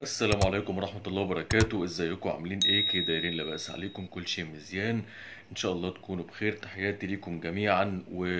السلام عليكم ورحمة الله وبركاته ازيكم عاملين ايه كده دايرين لا بأس عليكم كل شيء مزيان ان شاء الله تكونوا بخير تحياتي ليكم جميعا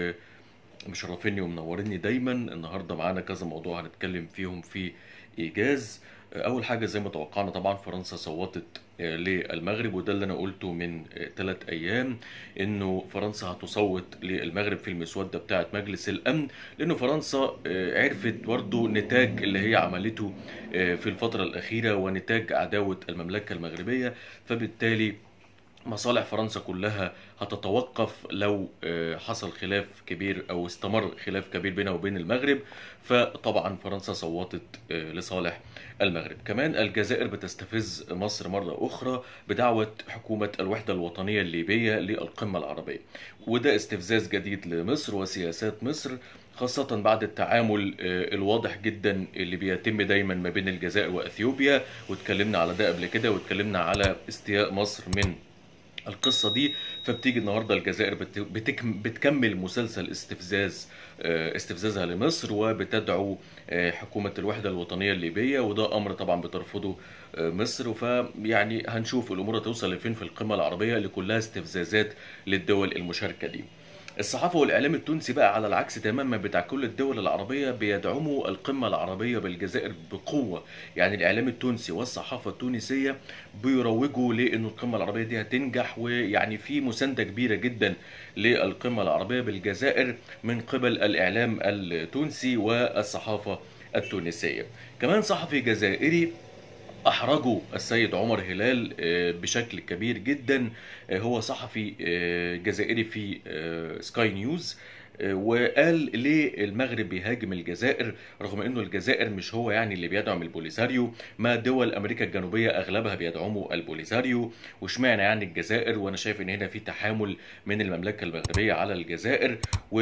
ومشرفيني ومنوريني دايما النهاردة معانا كذا موضوع هنتكلم فيهم في ايجاز اول حاجة زي ما توقعنا طبعا فرنسا صوتت آه، للمغرب وده اللي انا قلته من ثلاث ايام انه فرنسا هتصوت للمغرب في المسودة بتاعة مجلس الامن لانه فرنسا آه، عرفت برضه نتاج اللي هي عملته آه، في الفترة الأخيرة ونتاج عداوة المملكة المغربية فبالتالي مصالح فرنسا كلها هتتوقف لو آه، حصل خلاف كبير او استمر خلاف كبير بينها وبين المغرب فطبعا فرنسا صوتت آه، لصالح المغرب كمان الجزائر بتستفز مصر مرة أخرى بدعوة حكومة الوحدة الوطنية الليبية للقمة العربية وده استفزاز جديد لمصر وسياسات مصر خاصة بعد التعامل آه، الواضح جدا اللي بيتم دايما ما بين الجزائر وأثيوبيا واتكلمنا على ده قبل كده واتكلمنا على استياء مصر من القصة دي فبتيجي النهاردة الجزائر بت- بتكم بتكمل مسلسل استفزاز آه، استفزازها لمصر وبتدعو آه، حكومة الوحدة الوطنية الليبية وده أمر طبعا بترفضه آه، مصر فيعني هنشوف الأمور هتوصل لفين في القمة العربية اللي كلها استفزازات للدول المشاركة دي الصحافة والإعلام التونسي بقى على العكس تماما بتاع كل الدول العربية بيدعموا القمة العربية بالجزائر بقوة يعني الإعلام التونسي والصحافة التونسية بيروجوا لأن القمة العربية دي هتنجح ويعني في مساندة كبيرة جدا للقمة العربية بالجزائر من قبل الإعلام التونسي والصحافة التونسية كمان صحفي جزائري أحرجوا السيد عمر هلال آه، بشكل كبير جدا آه، هو صحفي آه، جزائري في آه، سكاي نيوز آه، وقال ليه المغرب بيهاجم الجزائر رغم انه الجزائر مش هو يعني اللي بيدعم البوليساريو ما دول امريكا الجنوبيه اغلبها بيدعموا البوليساريو واشمعنى يعني الجزائر وانا شايف ان هنا في تحامل من المملكه المغربيه على الجزائر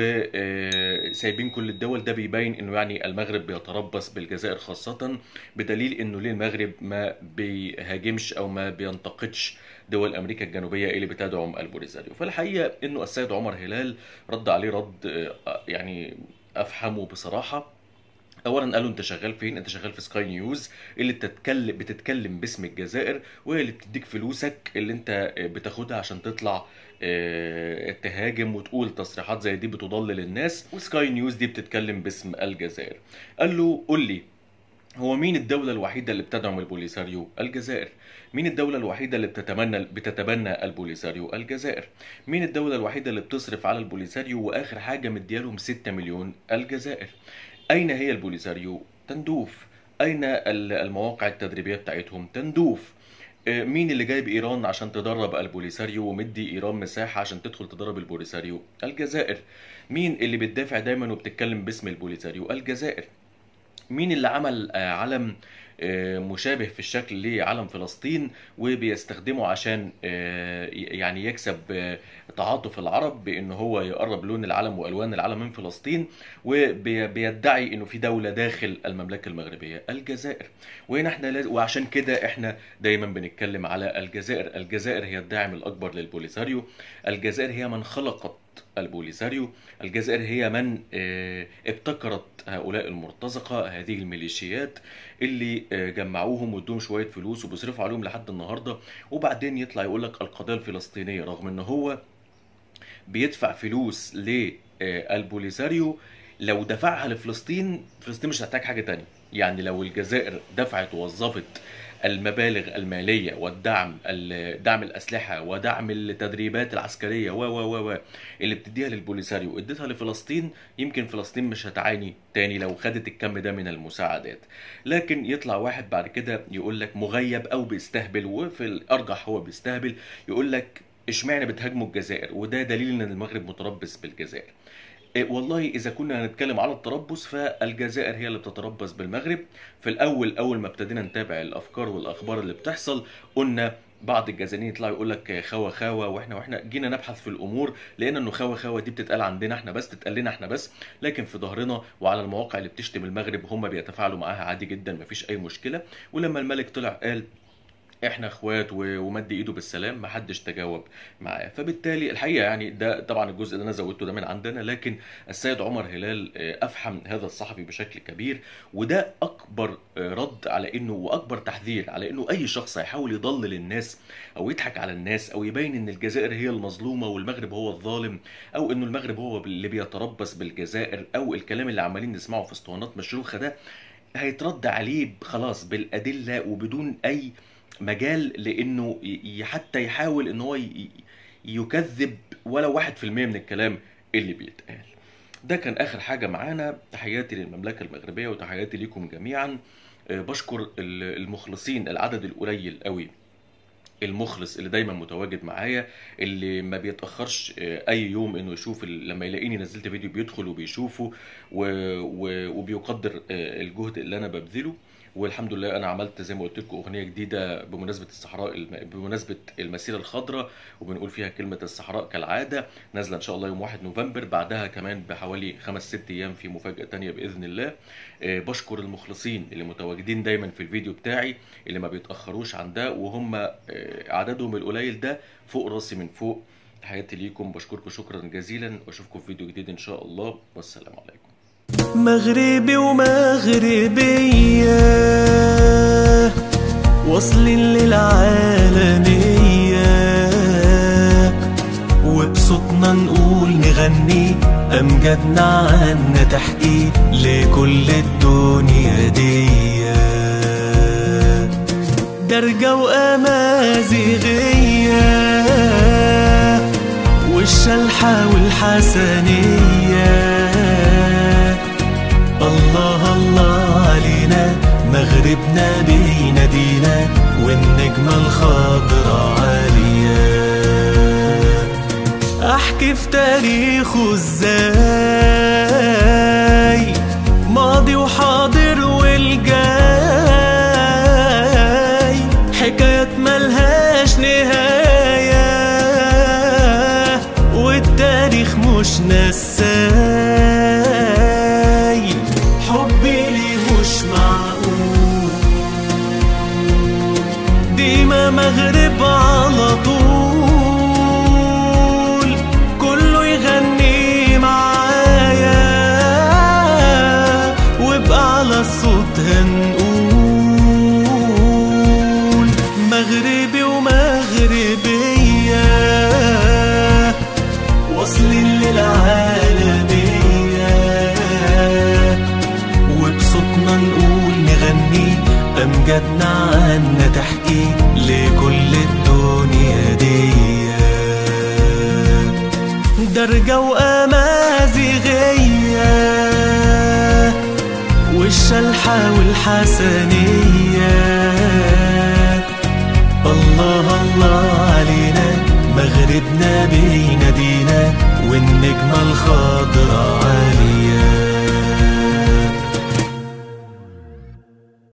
وسايبين كل الدول ده بيبين انه يعني المغرب بيتربص بالجزائر خاصه بدليل انه ليه المغرب ما بيهاجمش او ما بينتقدش دول امريكا الجنوبيه اللي بتدعم البوليساريو فالحقيقه انه السيد عمر هلال رد عليه رد آه، يعني افهمه بصراحه اولا قالوا انت شغال فين انت شغال في سكاي نيوز اللي بتتكلم بتتكلم باسم الجزائر وهي اللي بتديك فلوسك اللي انت بتاخدها عشان تطلع آه، تهاجم وتقول تصريحات زي دي بتضلل الناس وسكاي نيوز دي بتتكلم باسم الجزائر قال له قول لي هو مين الدولة الوحيدة اللي بتدعم البوليساريو؟ الجزائر. مين الدولة الوحيدة اللي بتتمنى بتتبنى البوليساريو؟ الجزائر. مين الدولة الوحيدة اللي بتصرف على البوليساريو وآخر حاجة مديالهم 6 مليون؟ الجزائر. أين هي البوليساريو؟ تندوف. أين ال- المواقع التدريبية بتاعتهم؟ تندوف. آه، مين اللي جايب ايران عشان تدرب البوليساريو ومدي ايران مساحه عشان تدخل تدرب البوليساريو الجزائر مين اللي بتدافع دايما وبتتكلم باسم البوليساريو الجزائر مين اللي عمل آه، علم آه، مشابه في الشكل لعلم فلسطين وبيستخدمه عشان آه، يعني يكسب آه، تعاطف العرب بان هو يقرب لون العلم والوان العلم من فلسطين وبيدعي انه في دوله داخل المملكه المغربيه الجزائر وهنا احنا لاز... وعشان كده احنا دايما بنتكلم على الجزائر الجزائر هي الداعم الاكبر للبوليساريو الجزائر هي من خلقت البوليساريو الجزائر هي من آه، ابتكرت هؤلاء المرتزقة هذه الميليشيات اللي آه، جمعوهم وادوهم شوية فلوس وبيصرفوا عليهم لحد النهاردة وبعدين يطلع يقول لك القضية الفلسطينية رغم ان هو بيدفع فلوس للبوليساريو لو دفعها لفلسطين فلسطين مش هتحتاج حاجة تانية يعني لو الجزائر دفعت ووظفت المبالغ المالية والدعم ال- دعم الأسلحة ودعم التدريبات العسكرية و و و و اللي بتديها للبوليساريو اديتها لفلسطين يمكن فلسطين مش هتعاني تاني لو خدت الكم ده من المساعدات لكن يطلع واحد بعد كده يقول لك مغيب او بيستهبل وفي الارجح هو بيستهبل يقول لك اشمعنى بتهاجموا الجزائر وده دليل ان المغرب متربص بالجزائر إيه والله اذا كنا هنتكلم على التربص فالجزائر هي اللي بتتربص بالمغرب في الاول اول ما ابتدينا نتابع الافكار والاخبار اللي بتحصل قلنا بعض الجزائريين يطلعوا يقول لك خوا خوا واحنا واحنا جينا نبحث في الامور لقينا انه خوا خوا دي بتتقال عندنا احنا بس تتقال لنا احنا بس لكن في ظهرنا وعلى المواقع اللي بتشتم المغرب هم بيتفاعلوا معاها عادي جدا مفيش اي مشكله ولما الملك طلع قال احنا اخوات و- ومد ايده بالسلام محدش تجاوب معاه فبالتالي الحقيقه يعني ده طبعا الجزء اللي انا زودته ده من عندنا لكن السيد عمر هلال آه، افحم هذا الصحفي بشكل كبير وده اكبر آه، رد على انه واكبر تحذير على انه اي شخص هيحاول يضلل الناس او يضحك على الناس او يبين ان الجزائر هي المظلومه والمغرب هو الظالم او انه المغرب هو اللي بيتربص بالجزائر او الكلام اللي عمالين نسمعه في اسطوانات مشروخه ده هيترد عليه خلاص بالادله وبدون اي مجال لانه ي- حتى يحاول ان هو ي- يكذب ولا واحد في المية من الكلام اللي بيتقال ده كان اخر حاجه معانا تحياتي للمملكه المغربيه وتحياتي ليكم جميعا آه، بشكر ال- المخلصين العدد القليل قوي المخلص اللي دايما متواجد معايا اللي ما بيتاخرش آه، اي يوم انه يشوف ال- لما يلاقيني نزلت فيديو بيدخل وبيشوفه و... و... وبيقدر آه، الجهد اللي انا ببذله والحمد لله انا عملت زي ما قلت لكم اغنيه جديده بمناسبه الصحراء الم... بمناسبه المسيره الخضراء وبنقول فيها كلمه الصحراء كالعاده نازله ان شاء الله يوم 1 نوفمبر بعدها كمان بحوالي خمس ست ايام في مفاجاه تانية باذن الله آه، بشكر المخلصين اللي متواجدين دايما في الفيديو بتاعي اللي ما بيتاخروش عن ده وهم آه، عددهم القليل ده فوق راسي من فوق تحياتي ليكم بشكركم شكرا جزيلا واشوفكم في فيديو جديد ان شاء الله والسلام عليكم مغربي ومغربية واصلين للعالمية وبصوتنا نقول نغني أمجادنا عنا تحكي لكل الدنيا دي درجة وأمازيغية والشلحة والحسنية الله الله علينا مغربنا بينادينا والنجمة الخضراء عالية احكي في تاريخه ازاي ماضي وحاضر والجاي حكايات ملهاش نهاية والتاريخ مش نساي حبي ليه مش معقول ديما مغرب على طول كله يغني معايا وبقى على الصوت هنقول مغربي ومغربية واصلين للعالمية وبصوتنا نقول نغني أمجادنا عنا تحكي لكل الدنيا دي درجة وأمازيغية والشلحة والحسنية الله الله علينا مغربنا بينادينا والنجمة الخضراء